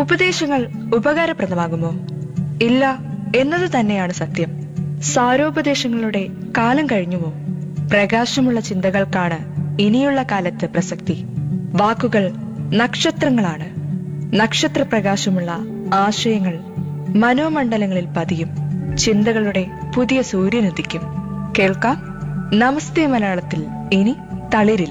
ഉപദേശങ്ങൾ ഉപകാരപ്രദമാകുമോ ഇല്ല എന്നത് തന്നെയാണ് സത്യം സാരോപദേശങ്ങളുടെ കാലം കഴിഞ്ഞുമോ പ്രകാശമുള്ള ചിന്തകൾക്കാണ് ഇനിയുള്ള കാലത്ത് പ്രസക്തി വാക്കുകൾ നക്ഷത്രങ്ങളാണ് നക്ഷത്രപ്രകാശമുള്ള ആശയങ്ങൾ മനോമണ്ഡലങ്ങളിൽ പതിയും ചിന്തകളുടെ പുതിയ സൂര്യനുദിക്കും കേൾക്കാം നമസ്തേ മലയാളത്തിൽ ഇനി തളിരില്ല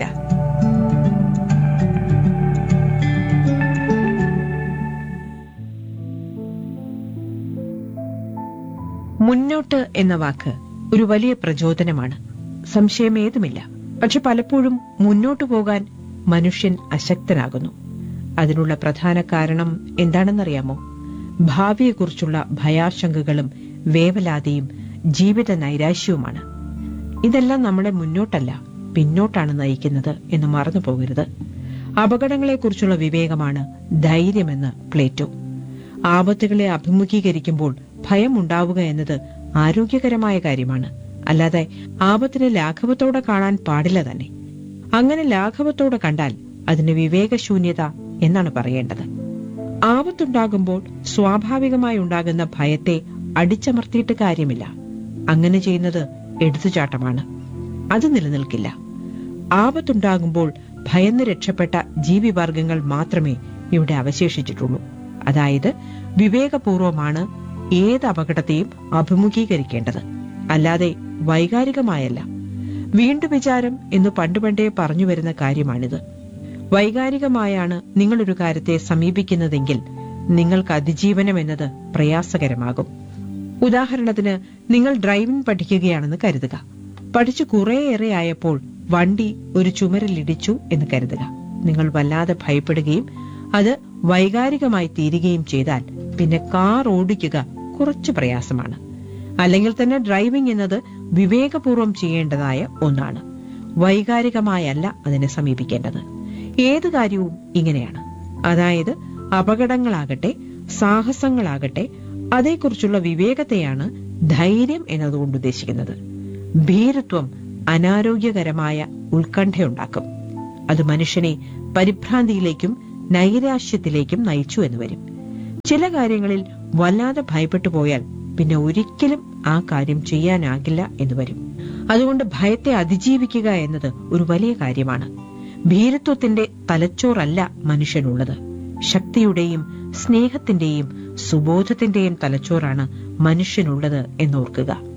മുന്നോട്ട് എന്ന വാക്ക് ഒരു വലിയ പ്രചോദനമാണ് സംശയമേതുമില്ല പക്ഷെ പലപ്പോഴും മുന്നോട്ടു പോകാൻ മനുഷ്യൻ അശക്തനാകുന്നു അതിനുള്ള പ്രധാന കാരണം എന്താണെന്നറിയാമോ ഭാവിയെക്കുറിച്ചുള്ള ഭയാശങ്കകളും വേവലാതിയും ജീവിത നൈരാശ്യവുമാണ് ഇതെല്ലാം നമ്മളെ മുന്നോട്ടല്ല പിന്നോട്ടാണ് നയിക്കുന്നത് എന്ന് മറന്നു പോകരുത് അപകടങ്ങളെക്കുറിച്ചുള്ള വിവേകമാണ് ധൈര്യമെന്ന് പ്ലേറ്റോ ആപത്തുകളെ അഭിമുഖീകരിക്കുമ്പോൾ ഭയമുണ്ടാവുക എന്നത് ആരോഗ്യകരമായ കാര്യമാണ് അല്ലാതെ ആപത്തിനെ ലാഘവത്തോടെ കാണാൻ പാടില്ല തന്നെ അങ്ങനെ ലാഘവത്തോടെ കണ്ടാൽ അതിന് വിവേകശൂന്യത എന്നാണ് പറയേണ്ടത് ആപത്തുണ്ടാകുമ്പോൾ സ്വാഭാവികമായി ഉണ്ടാകുന്ന ഭയത്തെ അടിച്ചമർത്തിയിട്ട് കാര്യമില്ല അങ്ങനെ ചെയ്യുന്നത് എടുത്തുചാട്ടമാണ് അത് നിലനിൽക്കില്ല ആപത്തുണ്ടാകുമ്പോൾ ഭയന്ന് രക്ഷപ്പെട്ട ജീവിവർഗങ്ങൾ മാത്രമേ ഇവിടെ അവശേഷിച്ചിട്ടുള്ളൂ അതായത് വിവേകപൂർവമാണ് ഏത് അപകടത്തെയും അഭിമുഖീകരിക്കേണ്ടത് അല്ലാതെ വൈകാരികമായല്ല വീണ്ടു വിചാരം എന്ന് പണ്ടുപണ്ടേ പറഞ്ഞു വരുന്ന കാര്യമാണിത് വൈകാരികമായാണ് നിങ്ങളൊരു കാര്യത്തെ സമീപിക്കുന്നതെങ്കിൽ നിങ്ങൾക്ക് അതിജീവനം എന്നത് പ്രയാസകരമാകും ഉദാഹരണത്തിന് നിങ്ങൾ ഡ്രൈവിംഗ് പഠിക്കുകയാണെന്ന് കരുതുക പഠിച്ചു കുറേയേറെ ആയപ്പോൾ വണ്ടി ഒരു ചുമരിലിടിച്ചു എന്ന് കരുതുക നിങ്ങൾ വല്ലാതെ ഭയപ്പെടുകയും അത് വൈകാരികമായി തീരുകയും ചെയ്താൽ പിന്നെ കാർ ഓടിക്കുക കുറച്ച് പ്രയാസമാണ് അല്ലെങ്കിൽ തന്നെ ഡ്രൈവിംഗ് എന്നത് വിവേകപൂർവം ചെയ്യേണ്ടതായ ഒന്നാണ് വൈകാരികമായല്ല അതിനെ സമീപിക്കേണ്ടത് ഏത് കാര്യവും ഇങ്ങനെയാണ് അതായത് അപകടങ്ങളാകട്ടെ സാഹസങ്ങളാകട്ടെ അതേക്കുറിച്ചുള്ള വിവേകത്തെയാണ് ധൈര്യം എന്നതുകൊണ്ട് ഉദ്ദേശിക്കുന്നത് ഭീരുത്വം അനാരോഗ്യകരമായ ഉത്കണ്ഠയുണ്ടാക്കും അത് മനുഷ്യനെ പരിഭ്രാന്തിയിലേക്കും നൈരാശ്യത്തിലേക്കും നയിച്ചു എന്ന് വരും ചില കാര്യങ്ങളിൽ വല്ലാതെ ഭയപ്പെട്ടു പോയാൽ പിന്നെ ഒരിക്കലും ആ കാര്യം ചെയ്യാനാകില്ല എന്ന് വരും അതുകൊണ്ട് ഭയത്തെ അതിജീവിക്കുക എന്നത് ഒരു വലിയ കാര്യമാണ് ഭീരുത്വത്തിന്റെ തലച്ചോറല്ല മനുഷ്യനുള്ളത് ശക്തിയുടെയും സ്നേഹത്തിന്റെയും സുബോധത്തിന്റെയും തലച്ചോറാണ് മനുഷ്യനുള്ളത് എന്നോർക്കുക